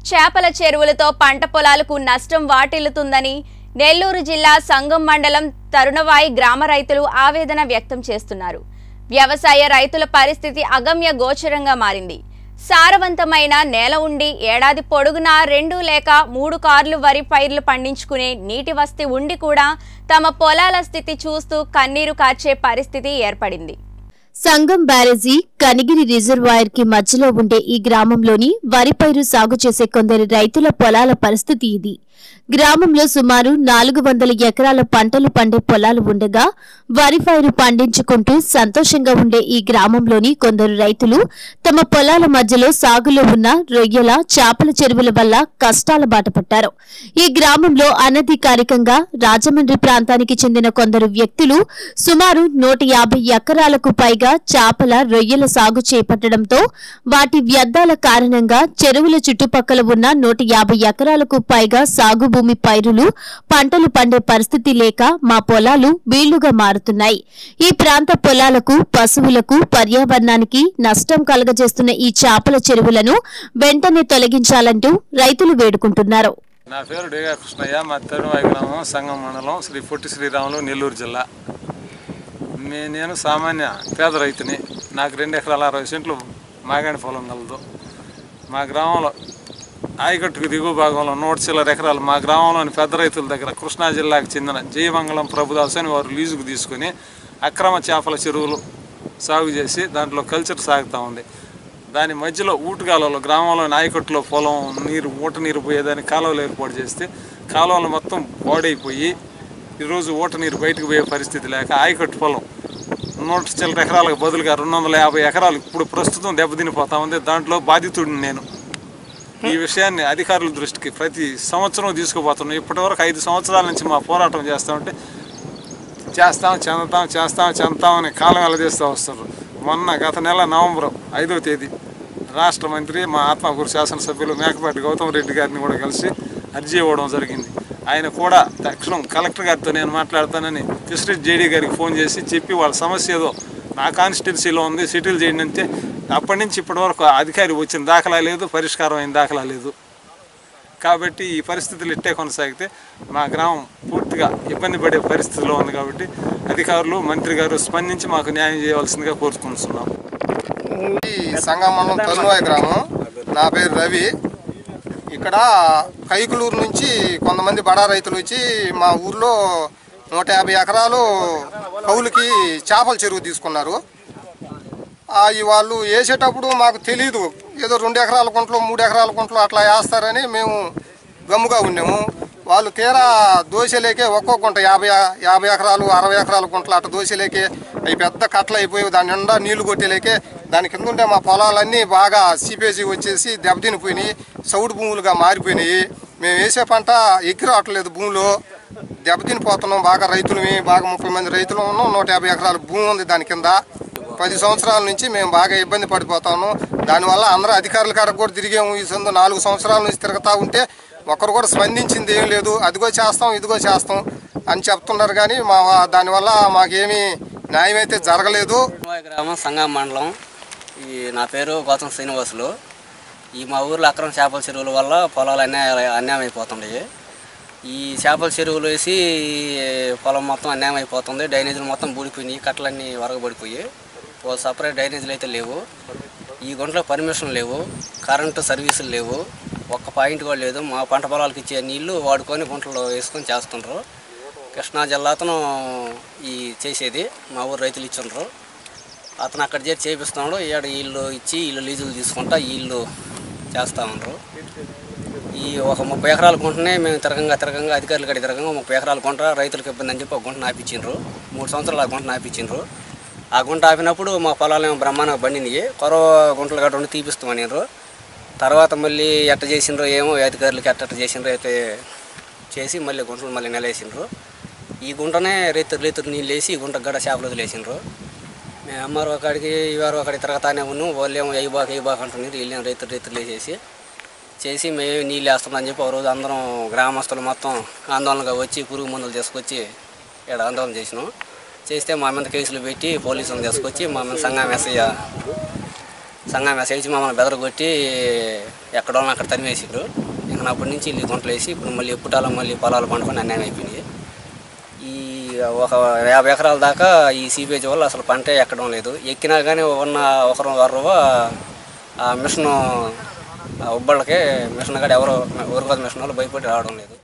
చేపల చెరువులతో పంట పొలాలకు నష్టం వాటిల్లుతుందని నెల్లూరు జిల్లా సంగం మండలం తరుణవాయి గ్రామ రైతులు ఆవేదన వ్యక్తం చేస్తున్నారు వ్యవసాయ రైతుల పరిస్థితి అగమ్య గోచరంగా మారింది సారవంతమైన నేల ఉండి ఏడాది పొడుగునా రెండు లేక మూడు కార్లు వరి పైర్లు పండించుకునే నీటి వస్తి ఉండి కూడా తమ పొలాల స్థితి చూస్తూ కన్నీరు కార్చే పరిస్థితి ఏర్పడింది సంగం బ్యారేజీ కనిగిరి రిజర్వాయర్ కి మధ్యలో ఉండే ఈ గ్రామంలోని వరి పైరు సాగు చేసే కొందరు రైతుల పొలాల పరిస్థితి ఇది గ్రామంలో సుమారు నాలుగు వందల ఎకరాల పంటలు పండే పొలాలు ఉండగా వరి పైరు పండించుకుంటూ సంతోషంగా ఉండే ఈ గ్రామంలోని కొందరు రైతులు తమ పొలాల మధ్యలో సాగులో ఉన్న రొయ్యల చేపల చెరువుల వల్ల కష్టాల బాట పట్టారు ఈ గ్రామంలో అనధికారికంగా రాజమండ్రి ప్రాంతానికి చెందిన కొందరు వ్యక్తులు సుమారు నూట యాభై ఎకరాలకు పైగా చేపల రొయ్యల సాగు చేపట్టడంతో వాటి వ్యర్థాల కారణంగా చెరువుల చుట్టుపక్కల ఉన్న నూట యాభై ఎకరాలకు పైగా సాగు భూమి పైరులు పంటలు పండే పరిస్థితి లేక మా పొలాలు వీళ్లుగా మారుతున్నాయి ఈ ప్రాంత పొలాలకు పశువులకు పర్యావరణానికి నష్టం కలగజేస్తున్న ఈ చేపల చెరువులను వెంటనే తొలగించాలంటూ రైతులు వేడుకుంటున్నారు నా పేరు డేగా కృష్ణయ్య మా తరువాయి గ్రామం సంగం మండలం శ్రీ పొట్టి శ్రీరాములు నెల్లూరు జిల్లా మే నేను సామాన్య పేద రైతుని నాకు రెండు ఎకరాల అరవై సెంట్లు మాగాణి పొలం కలదు మా గ్రామంలో ఆయకట్టుకు దిగువ భాగంలో నూట చిల్లర ఎకరాలు మా గ్రామంలోని పెద్ద రైతుల దగ్గర కృష్ణా జిల్లాకు చెందిన జయమంగళం ప్రభుదాస్ అని వారు లీజుకు తీసుకుని అక్రమ చేపల చెరువులు సాగు చేసి దాంట్లో కల్చర్ సాగుతూ ఉంది దాని మధ్యలో ఊటుకాలలో గ్రామంలో నాయకట్టులో పొలం నీరు ఊట నీరు పోయేదానికి కాలువలు ఏర్పాటు చేస్తే కాలువలు మొత్తం పాడైపోయి ఈరోజు ఊట నీరు బయటకు పోయే పరిస్థితి లేక ఆయకట్టు పొలం నూట చిల్లర ఎకరాలకు బదులుగా రెండు వందల యాభై ఎకరాలు ఇప్పుడు ప్రస్తుతం దెబ్బతినిపోతా ఉంది దాంట్లో బాధితుడిని నేను ఈ విషయాన్ని అధికారుల దృష్టికి ప్రతి సంవత్సరం తీసుకుపోతున్నాం ఇప్పటివరకు ఐదు సంవత్సరాల నుంచి మా పోరాటం చేస్తామంటే చేస్తాం చెందుతాం చేస్తాం చెందుతామని కాలం వెల్లదీస్తూ వస్తారు మొన్న గత నెల నవంబర్ ఐదో తేదీ రాష్ట్ర మంత్రి మా ఆత్మకూరు శాసనసభ్యులు మేకపాటి గౌతమ్ రెడ్డి గారిని కూడా కలిసి అర్జీ ఇవ్వడం జరిగింది ఆయన కూడా తక్షణం కలెక్టర్ గారితో నేను మాట్లాడతానని ఫిషరీస్ జేడీ గారికి ఫోన్ చేసి చెప్పి వాళ్ళ సమస్య ఏదో నా కాన్స్టిట్యున్సీలో ఉంది సెటిల్ చేయండి అంటే అప్పటి నుంచి ఇప్పటి వరకు అధికారి వచ్చిన దాఖలా లేదు పరిష్కారం అయిన దాఖలా లేదు కాబట్టి ఈ పరిస్థితులు ఇట్టే కొనసాగితే మా గ్రామం పూర్తిగా ఇబ్బంది పడే పరిస్థితిలో ఉంది కాబట్టి అధికారులు మంత్రి గారు స్పందించి మాకు న్యాయం చేయవలసిందిగా కోరుకుంటున్నాం ఈ సంగమండలం తరువాయి గ్రామం నా పేరు రవి ఇక్కడ కైకులూరు నుంచి కొంతమంది బడా రైతులు వచ్చి మా ఊర్లో నూట యాభై ఎకరాలు కౌలుకి చేపల చెరువు తీసుకున్నారు అవి వాళ్ళు వేసేటప్పుడు మాకు తెలీదు ఏదో రెండు ఎకరాల గుంటలు మూడు ఎకరాల గుంటలు అట్లా వేస్తారని మేము గమ్ముగా ఉన్నాము వాళ్ళు తీరా దోశలేకే ఒక్కో గుంట యాభై యాభై ఎకరాలు అరవై ఎకరాల గుంటలు అట్లా దోశలేకే అవి పెద్ద కట్టలు అయిపోయి దాని నిండా నీళ్లు కొట్టేలేకే దాని కింద ఉండే మా పొలాలన్నీ బాగా సిపేజీ వచ్చేసి దెబ్బతినిపోయినాయి సౌడు భూములుగా మారిపోయినాయి మేము వేసే పంట ఎక్కి రావట్లేదు భూమిలో దెబ్బతినిపోతున్నాం బాగా రైతులమి బాగా ముప్పై మంది రైతులు ఉన్నాం నూట యాభై ఎకరాల భూమి ఉంది దాని కింద పది సంవత్సరాల నుంచి మేము బాగా ఇబ్బంది పడిపోతాము దానివల్ల అందరూ అధికారుల కాడకు కూడా తిరిగాము ఈ సందు నాలుగు సంవత్సరాల నుంచి తిరుగుతూ ఉంటే ఒకరు కూడా స్పందించింది ఏం లేదు అదిగో చేస్తాం ఇదిగో చేస్తాం అని చెప్తున్నారు కానీ మా దానివల్ల మాకేమీ న్యాయం అయితే జరగలేదు తిరుమల గ్రామం సంగం మండలం ఈ నా పేరు గౌతమ్ శ్రీనివాసులు ఈ మా ఊర్లో అక్రమ చేపల చెరువుల వల్ల పొలాలు అన్యాయ అన్యాయం అయిపోతున్నాయి ఈ చేపల చెరువులు వేసి పొలం మొత్తం అన్యాయం అయిపోతుంది డ్రైనేజీలు మొత్తం బూడిపోయినాయి కట్టలన్నీ వరగబడిపోయి ఓ సపరేట్ డ్రైనేజీలు అయితే లేవు ఈ గుంటలో పర్మిషన్ లేవు కరెంటు సర్వీసులు లేవు ఒక్క పాయింట్ కూడా లేదు మా పంట పొలాలకు ఇచ్చే నీళ్లు వాడుకొని గుంటలో వేసుకొని చేస్తుండ్రు కృష్ణా జిల్లా అతను ఈ చేసేది మా ఊరు రైతులు ఇచ్చిండ్రు అతను అక్కడ చేసి చేపిస్తున్నాడు ఈడ ఇల్లు ఇచ్చి ఇల్లు లీజులు తీసుకుంటా ఈ ఇల్లు చేస్తూ ఉండరు ఈ ఒక ముప్పై ఎకరాల గుంటనే మేము తిరగంగా తిరగంగా అధికారులు కడి తిరగంగా ముప్పై ఎకరాల గుంట రైతులకు ఇబ్బంది అని చెప్పి ఒక గుంట నాపించిండ్రు మూడు సంవత్సరాలు ఆ గుంట నాపించిండ్రు ఆ గుంట ఆపినప్పుడు మా పొలాలు ఏమో బ్రహ్మాండంగా బండినాయి కొరవ గుంటలు గట్ట ఉండి తీపిస్తామనిరు తర్వాత మళ్ళీ ఎట్ట చేసిండ్రో ఏమో అధికారులకి ఎట్ట ఎట్ట చేసిండ్రో అయితే చేసి మళ్ళీ గుంటలు మళ్ళీ నిలేసిండ్రు ఈ గుంటనే రైతు రైతులు నీళ్ళు వేసి ఈ గుంట గడ చేపలు వదిలేసిండ్రు మేము ఎంఆర్ఓ కాడికి ఈఆర్ఓ కాడికి తిరగతానే ఉన్నాం వాళ్ళు ఏమో ఎయిబాక్ ఎయిబాక్ అంటున్నారు వీళ్ళు రైతులు రైతులు వేసేసి చేసి మేము నీళ్ళు వేస్తామని చెప్పి ఒక రోజు అందరం గ్రామస్తులు మొత్తం ఆందోళనగా వచ్చి పురుగు మందులు తీసుకొచ్చి ఇక్కడ ఆందోళన చేసినాం చేస్తే మా మీద కేసులు పెట్టి పోలీసులను తీసుకొచ్చి మా మీద సంఘం ఎస్ఐ సంఘం ఎస్ఐ వచ్చి మమ్మల్ని బెదరగొట్టి ఎక్కడో అక్కడ తరిమేసిండ్రు ఇంకా అప్పటి నుంచి ఇల్లు గుంటలు వేసి ఇప్పుడు మళ్ళీ ఎప్పుటాల మళ్ళీ పొలాలు పండుకొని అన్యాయం అయిపోయినాయి ఈ ఒక యాభై ఎకరాల దాకా ఈ సీపేజ్ వల్ల అసలు పంటే ఎక్కడం లేదు ఎక్కినా కానీ ఉన్న ఒకరు వరవ ఆ మిషన్ ఉబ్బళ్ళకే మిషన్ కాడ ఎవరో ఊరుకోద మిషన్ వాళ్ళు భయపడి రావడం లేదు